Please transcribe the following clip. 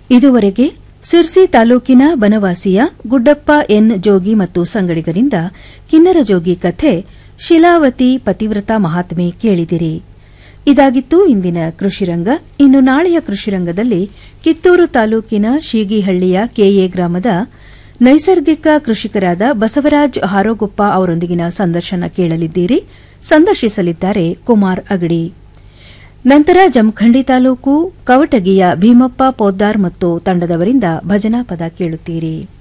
ಇದುವರೆಗೆ ಸಿರ್ಸಿ ತಾಲೂಕಿನ ಬನವಾಸಿಯ ಗುಡ್ಡಪ್ಪ ಎನ್ ಜೋಗಿ ಮತ್ತು ಸಂಗಡಿಗರಿಂದ ಕಿನ್ನರ ಜೋಗಿ ಕಥೆ ಶಿಲಾವತಿ ಪತಿವ್ರತ ಮಹಾತ್ಮೆ ಕೇಳಿದಿರಿ ಇದಾಗಿತ್ತು ಇಂದಿನ ಕೃಷಿರಂಗ ಇನ್ನು ನಾಳೆಯ ಕೃಷಿರಂಗದಲ್ಲಿ ಕಿತ್ತೂರು ತಾಲೂಕಿನ ಶೀಗಿಹಳ್ಳಿಯ ಕೆಎ ಗ್ರಾಮದ ನೈಸರ್ಗಿಕ ಕೃಷಿಕರಾದ ಬಸವರಾಜ್ ಹಾರೋಗೊಪ್ಪ ಅವರೊಂದಿಗಿನ ಸಂದರ್ಶನ ಕೇಳಲಿದ್ದೀರಿ ಸಂದರ್ಶಿಸಲಿದ್ದಾರೆ ಕುಮಾರ್ ಅಗಡಿ ನಂತರ ಜಮಖಂಡಿ ತಾಲೂಕು ಕವಟಗಿಯ ಭೀಮಪ್ಪ ಪೋದ್ದಾರ್ ಮತ್ತು ತಂಡದವರಿಂದ ಭಜನಾ ಪದ ಕೇಳುತ್ತೀರಿ